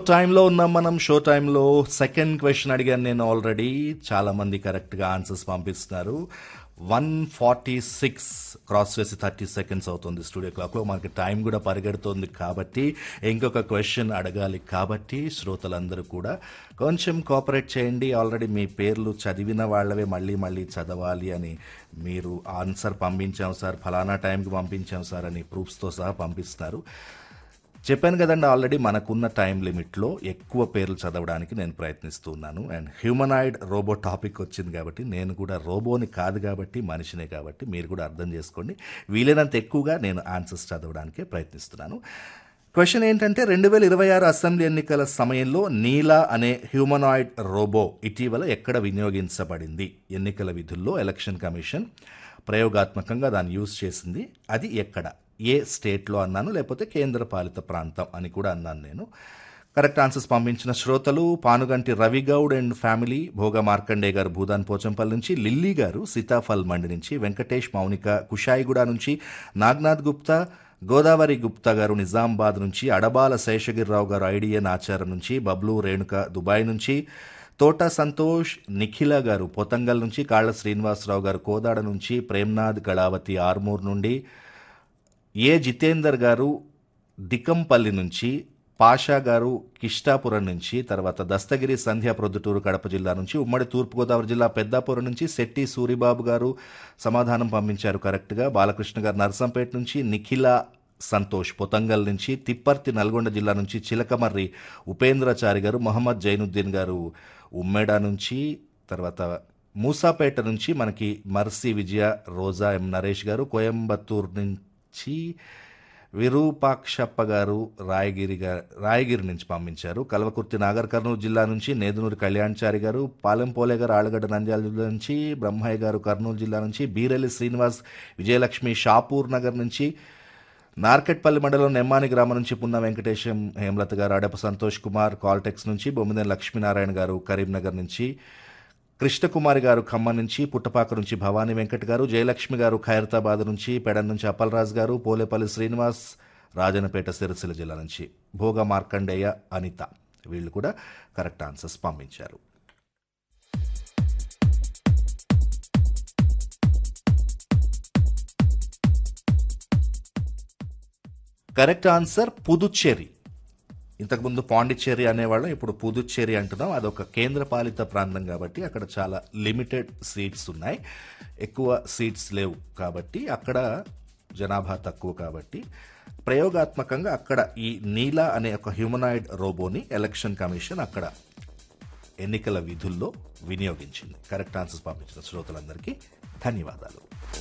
టైంలో ఉన్నాం మనం షో టైంలో సెకండ్ క్వశ్చన్ అడిగాను నేను ఆల్రెడీ చాలా మంది కరెక్ట్గా ఆన్సర్స్ పంపిస్తున్నారు వన్ ఫార్టీ సిక్స్ క్రాస్ చేసి థర్టీ సెకండ్స్ అవుతుంది స్టూడియో క్లాక్లో మనకి టైం కూడా పరిగెడుతుంది కాబట్టి ఇంకొక క్వశ్చన్ అడగాలి కాబట్టి శ్రోతలందరూ కూడా కొంచెం కోఆపరేట్ చేయండి ఆల్రెడీ మీ పేర్లు చదివిన వాళ్ళవే మళ్ళీ మళ్ళీ చదవాలి అని మీరు ఆన్సర్ పంపించాం సార్ ఫలానా టైంకి పంపించాం సార్ అని ప్రూఫ్స్తో సహా పంపిస్తున్నారు చెప్పాను కదండి ఆల్రెడీ మనకున్న టైం లిమిట్లో ఎక్కువ పేర్లు చదవడానికి నేను ప్రయత్నిస్తున్నాను అండ్ హ్యూమనాయిడ్ రోబో టాపిక్ వచ్చింది కాబట్టి నేను కూడా రోబోని కాదు కాబట్టి మనిషినే కాబట్టి మీరు కూడా అర్థం చేసుకోండి వీలైనంత ఎక్కువగా నేను ఆన్సర్స్ చదవడానికే ప్రయత్నిస్తున్నాను క్వశ్చన్ ఏంటంటే రెండు వేల ఇరవై ఆరు అసెంబ్లీ ఎన్నికల సమయంలో నీలా అనే హ్యూమనాయిడ్ రోబో ఇటీవల ఎక్కడ వినియోగించబడింది ఎన్నికల విధుల్లో ఎలక్షన్ కమిషన్ ప్రయోగాత్మకంగా దాన్ని యూజ్ చేసింది అది ఎక్కడ ఏ స్టేట్లో అన్నాను లేకపోతే కేంద్ర పాలిత ప్రాంతం అని కూడా అన్నాను నేను కరెక్ట్ ఆన్సర్స్ పంపించిన శ్రోతలు పానుగంటి రవిగౌడ్ అండ్ ఫ్యామిలీ భోగ మార్కండే గారు భూదాన్ పోచంపల్లి నుంచి లిల్లీ గారు సీతాఫల్ మండి నుంచి వెంకటేష్ మౌనిక కుషాయిగూడ నుంచి నాగ్నాథ్ గుప్తా గోదావరి గుప్తా గారు నిజామాబాద్ నుంచి అడబాల శేషగిరిరావు గారు ఐడియన్ ఆచారం నుంచి బబ్లు రేణుక దుబాయ్ నుంచి తోట సంతోష్ నిఖిల గారు పొతంగల్ నుంచి కాళ్ళ శ్రీనివాసరావు గారు కోదాడ నుంచి ప్రేమ్నాథ్ గళావతి ఆర్మూర్ నుండి ఏ జితేందర్ గారు దికంపల్లి నుంచి పాషా గారు కిష్టాపురం నుంచి తర్వాత దస్తగిరి సంధ్యా ప్రొద్దుటూరు కడప జిల్లా నుంచి ఉమ్మడి తూర్పుగోదావరి జిల్లా పెద్దాపురం నుంచి శెట్టి సూరిబాబు గారు సమాధానం పంపించారు కరెక్ట్గా బాలకృష్ణ గారు నర్సంపేట నుంచి నిఖిల సంతోష్ పొతంగల్ నుంచి తిప్పర్తి నల్గొండ జిల్లా నుంచి చిలకమర్రి ఉపేంద్రచారి గారు మొహమ్మద్ జైనుద్దీన్ గారు ఉమ్మేడ నుంచి తర్వాత మూసాపేట నుంచి మనకి మర్సి విజయ రోజా ఎం నరేష్ గారు కోయంబత్తూరు నుంచి విరూపాక్షప్ప గారు రాయగిరి గారు రాయగిరి నుంచి పంపించారు కల్వకుర్తి నాగర్ కర్నూలు జిల్లా నుంచి నేదునూరి కళ్యాణ్చారి గారు పాలెంపోలే గారు ఆలగడ్డ నంద్యాల జిల్లా నుంచి బ్రహ్మయ్య గారు కర్నూలు జిల్లా నుంచి బీరెల్లి శ్రీనివాస్ విజయలక్ష్మి షాపూర్ నగర్ నుంచి నార్కెట్పల్లి మండలం నెమ్మాని గ్రామం నుంచి పున్న వెంకటేశం హేమలత గారు అడప సంతోష్ కుమార్ కాల్టెక్స్ నుంచి బొమ్మిదేని లక్ష్మీనారాయణ గారు కరీంనగర్ నుంచి కృష్ణకుమారి గారు ఖమ్మం నుంచి పుట్టపాక నుంచి భవానీ వెంకట్ గారు జయలక్ష్మి గారు ఖైరతాబాద్ నుంచి పెడన్ నుంచి అప్పలరాజు గారు పోలేపల్లి శ్రీనివాస్ రాజనపేట సిరిసిల్ల జిల్లా నుంచి భోగ మార్కండేయ అనిత వీళ్ళు కూడా కరెక్ట్ ఆన్సర్స్ పంపించారు కరెక్ట్ ఆన్సర్ పుదుచ్చేరి ఇంతకుముందు పాండిచ్చేరి అనేవాళ్ళం ఇప్పుడు పుదుచ్చేరి అంటున్నాం అదొక కేంద్రపాలిత ప్రాంతం కాబట్టి అక్కడ చాలా లిమిటెడ్ సీట్స్ ఉన్నాయి ఎక్కువ సీట్స్ లేవు కాబట్టి అక్కడ జనాభా తక్కువ కాబట్టి ప్రయోగాత్మకంగా అక్కడ ఈ నీలా అనే ఒక హ్యూమనాయిడ్ రోబోని ఎలక్షన్ కమిషన్ అక్కడ ఎన్నికల విధుల్లో వినియోగించింది కరెక్ట్ ఆన్సర్స్ పంపించిన శ్రోతలందరికీ ధన్యవాదాలు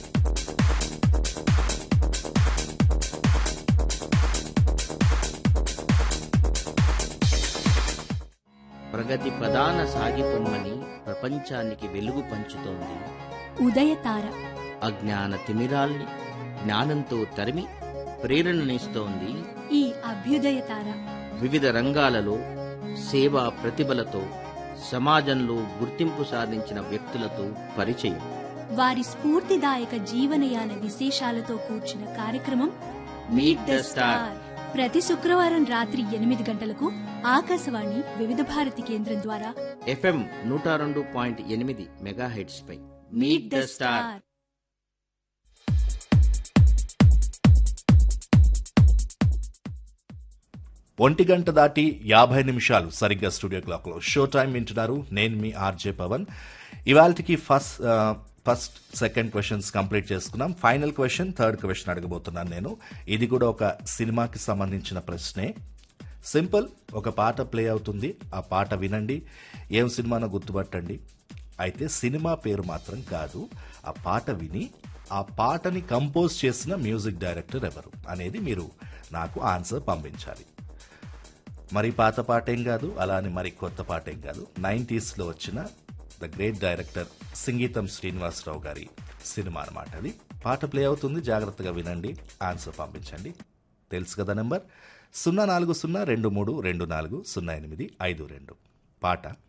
ప్రగతి ప్రధాన సాగిపొమ్మని ప్రపంచానికి వెలుగు పంచుతోంది ఉదయతార అజ్ఞాన తిమిరాల్ని జ్ఞానంతో తరిమి ప్రేరణనిస్తోంది ఈ అభ్యుదయతార వివిధ రంగాలలో సేవా ప్రతిభలతో సమాజంలో గుర్తింపు సాధించిన వ్యక్తులతో పరిచయం వారి స్ఫూర్తిదాయక జీవనయాన విశేషాలతో కూర్చిన కార్యక్రమం Meet the Star. ప్రతి శుక్రవారం రాత్రి ఎనిమిది గంటలకు ఆకాశవాణి వివిధ భారతి కేంద్రం ద్వారా ఎఫ్ఎం నూట రెండు పాయింట్ ఎనిమిది మెగాహెడ్స్ పై మీట్ ద స్టార్ ఒంటి గంట దాటి యాభై నిమిషాలు సరిగ్గా స్టూడియో క్లాక్లో షో టైం వింటున్నారు నేను మీ ఆర్జే పవన్ ఇవాళకి first first second questions complete చేసుకున్నాం ఫైనల్ క్వశ్చన్ థర్డ్ క్వశ్చన్ అడగబోతున్నాను నేను ఇది కూడా ఒక సినిమాకి సంబంధించిన ప్రశ్నే సింపుల్ ఒక పాట ప్లే అవుతుంది ఆ పాట వినండి ఏం సినిమానో గుర్తుపట్టండి అయితే సినిమా పేరు మాత్రం కాదు ఆ పాట విని ఆ పాటని కంపోజ్ చేసిన మ్యూజిక్ డైరెక్టర్ ఎవరు అనేది మీరు నాకు ఆన్సర్ పంపించాలి మరి పాత పాట ఏం కాదు అలా అని మరి కొత్త పాట ఏం కాదు నైంటీస్లో వచ్చిన the great director Singeetam Srinivasarao గారి సినిమా అనమాట అది పాట ప్లే అవుతుంది జాగ్రత్తగా వినండి ఆన్సర్ పంపించండి తెలుసు కదా నెంబర్ సున్నా నాలుగు సున్నా రెండు మూడు రెండు నాలుగు సున్నా ఎనిమిది ఐదు రెండు పాట